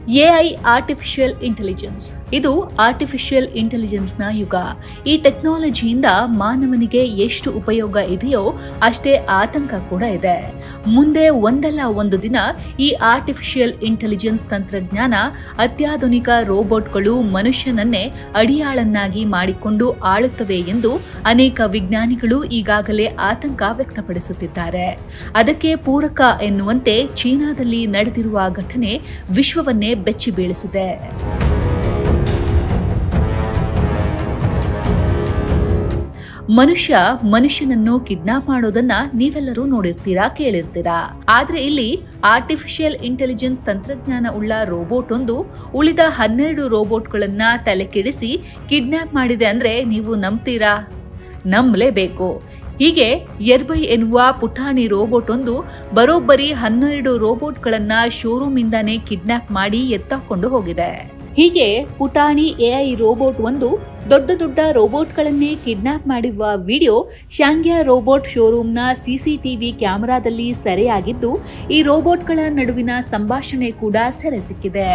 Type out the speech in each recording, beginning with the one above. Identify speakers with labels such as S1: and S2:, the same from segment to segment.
S1: AI artificial intelligence ಇದು artificial ಇಂಟೆಲಿಜೆನ್ಸ್ನ ಯುಗ ಈ ಟೆಕ್ನಾಲಜಿಯಿಂದ ಮಾನವನಿಗೆ ಎಷ್ಟು ಉಪಯೋಗ ಇದೆಯೋ ಅಷ್ಟೇ ಆತಂಕ ಕೂಡ ಇದೆ ಮುಂದೆ ಒಂದಲ್ಲ ಒಂದು ದಿನ ಈ ಆರ್ಟಿಫಿಷಿಯಲ್ ಇಂಟೆಲಿಜೆನ್ಸ್ ತಂತ್ರಜ್ಞಾನ ಅತ್ಯಾಧುನಿಕ ರೋಬೋಟ್ಗಳು ಮನುಷ್ಯನನ್ನೇ ಅಡಿಯಾಳನ್ನಾಗಿ ಮಾಡಿಕೊಂಡು ಆಳುತ್ತವೆ ಎಂದು ಅನೇಕ ವಿಜ್ಞಾನಿಗಳು ಈಗಾಗಲೇ ಆತಂಕ ವ್ಯಕ್ತಪಡಿಸುತ್ತಿದ್ದಾರೆ ಅದಕ್ಕೆ ಪೂರಕ ಎನ್ನುವಂತೆ ಚೀನಾದಲ್ಲಿ ನಡೆದಿರುವ ಘಟನೆ ವಿಶ್ವವನ್ನೇ ಬೆಚ್ಚಿ ಬೀಳಿಸಿದೆ ಮನುಷ್ಯ ಮನುಷ್ಯನನ್ನು ಕಿಡ್ನಾಪ್ ಮಾಡೋದನ್ನ ನೀವೆಲ್ಲರೂ ನೋಡಿರ್ತೀರಾ ಕೇಳಿರ್ತೀರಾ ಆದ್ರೆ ಇಲ್ಲಿ ಆರ್ಟಿಫಿಷಿಯಲ್ ಇಂಟೆಲಿಜೆನ್ಸ್ ತಂತ್ರಜ್ಞಾನ ಉಳ್ಳ ರೋಬೋಟ್ ಒಂದು ಉಳಿದ ಹನ್ನೆರಡು ರೋಬೋಟ್ಗಳನ್ನ ತಲೆಕೆಡಿಸಿ ಕಿಡ್ನಾಪ್ ಮಾಡಿದೆ ಅಂದ್ರೆ ನೀವು ನಂಬ್ತೀರಾ ನಂಬಲೇಬೇಕು ಹೀಗೆ ಎರ್ಬೈ ಎನ್ನುವ ಪುಟಾಣಿ ರೋಬೋಟ್ ಒಂದು ಬರೋಬ್ಬರಿ ಹನ್ನೆರಡು ರೋಬೋಟ್ಗಳನ್ನ ಶೋರೂಮಿಂದಾನೇ ಕಿಡ್ನಾಪ್ ಮಾಡಿ ಎತ್ತಾಕೊಂಡು ಹೋಗಿದೆ ಹೀಗೆ ಪುಟಾಣಿ ಎಐ ರೋಬೋಟ್ ಒಂದು ದೊಡ್ಡ ದೊಡ್ಡ ರೋಬೋಟ್ಗಳನ್ನೇ ಕಿಡ್ನಾಪ್ ಮಾಡಿರುವ ವಿಡಿಯೋ ಶಾಂಗ್ಯಾ ರೋಬೋಟ್ ಶೋರೂಮ್ನ ಸಿಸಿಟಿವಿ ಕ್ಯಾಮೆರಾದಲ್ಲಿ ಸೆರೆಯಾಗಿದ್ದು ಈ ರೋಬೋಟ್ಗಳ ನಡುವಿನ ಸಂಭಾಷಣೆ ಕೂಡ ಸೆರೆ ಸಿಕ್ಕಿದೆ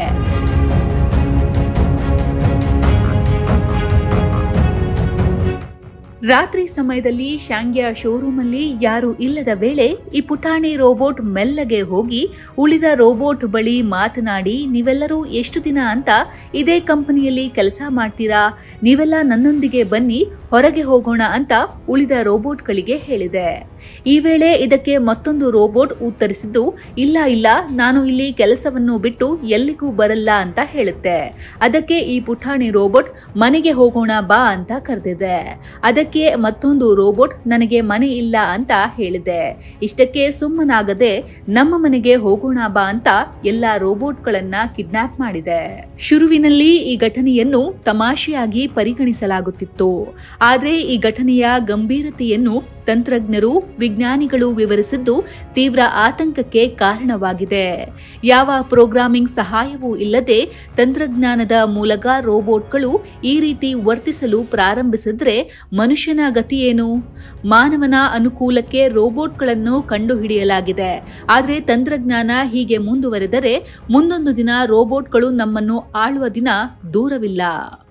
S1: ರಾತ್ರಿ ಸಮಯದಲ್ಲಿ ಶಾಂಗ್ಯಾ ಶೋರೂಮಲ್ಲಿ ಯಾರು ಇಲ್ಲದ ವೇಳೆ ಈ ಪುಟಾಣಿ ರೋಬೋಟ್ ಮೆಲ್ಲಗೆ ಹೋಗಿ ಉಳಿದ ರೋಬೋಟ್ ಬಳಿ ಮಾತನಾಡಿ ನೀವೆಲ್ಲರೂ ಎಷ್ಟು ದಿನ ಅಂತ ಇದೇ ಕಂಪನಿಯಲ್ಲಿ ಕೆಲಸ ಮಾಡ್ತೀರಾ ನೀವೆಲ್ಲ ನನ್ನೊಂದಿಗೆ ಬನ್ನಿ ಹೊರಗೆ ಹೋಗೋಣ ಅಂತ ಉಳಿದ ರೋಬೋಟ್ಗಳಿಗೆ ಹೇಳಿದೆ ಈ ವೇಳೆ ಇದಕ್ಕೆ ಮತ್ತೊಂದು ರೋಬೋಟ್ ಉತ್ತರಿಸಿದ್ದು ಇಲ್ಲ ಇಲ್ಲ ನಾನು ಇಲ್ಲಿ ಕೆಲಸವನ್ನು ಬಿಟ್ಟು ಎಲ್ಲಿಗೂ ಬರಲ್ಲ ಅಂತ ಹೇಳುತ್ತೆ ಅದಕ್ಕೆ ಈ ಪುಟಾಣಿ ರೋಬೋಟ್ ಮನೆಗೆ ಹೋಗೋಣ ಬಾ ಅಂತ ಕರೆದಿದೆ ಅದಕ್ಕೆ ಮತ್ತೊಂದು ರೋಬೋಟ್ ನನಗೆ ಮನೆ ಇಲ್ಲ ಅಂತ ಹೇಳಿದೆ ಇಷ್ಟಕ್ಕೆ ಸುಮ್ಮನಾಗದೆ ನಮ್ಮ ಮನೆಗೆ ಹೋಗೋಣ ಬಾ ಅಂತ ಎಲ್ಲಾ ರೋಬೋಟ್ಗಳನ್ನ ಕಿಡ್ನಾಪ್ ಮಾಡಿದೆ ಶುರುವಿನಲ್ಲಿ ಈ ಘಟನೆಯನ್ನು ತಮಾಷೆಯಾಗಿ ಪರಿಗಣಿಸಲಾಗುತ್ತಿತ್ತು ಆದ್ರೆ ಈ ಘಟನೆಯ ಗಂಭೀರತೆಯನ್ನು ತಂತ್ರಜ್ಞರು ವಿಜ್ಞಾನಿಗಳು ವಿವರಿಸಿದ್ದು ತೀವ್ರ ಆತಂಕಕ್ಕೆ ಕಾರಣವಾಗಿದೆ ಯಾವ ಪ್ರೋಗ್ರಾಮಿಂಗ್ ಸಹಾಯವೂ ಇಲ್ಲದೆ ತಂತ್ರಜ್ಞಾನದ ಮೂಲಕ ರೋಬೋಟ್ಗಳು ಈ ರೀತಿ ವರ್ತಿಸಲು ಪ್ರಾರಂಭಿಸಿದ್ರೆ ಮನುಷ್ಯನ ಗತಿಯೇನು ಮಾನವನ ಅನುಕೂಲಕ್ಕೆ ರೋಬೋಟ್ಗಳನ್ನು ಕಂಡುಹಿಡಿಯಲಾಗಿದೆ ಆದರೆ ತಂತ್ರಜ್ಞಾನ ಹೀಗೆ ಮುಂದುವರೆದರೆ ಮುಂದೊಂದು ದಿನ ರೋಬೋಟ್ಗಳು ನಮ್ಮನ್ನು ಆಳುವ ದಿನ ದೂರವಿಲ್ಲ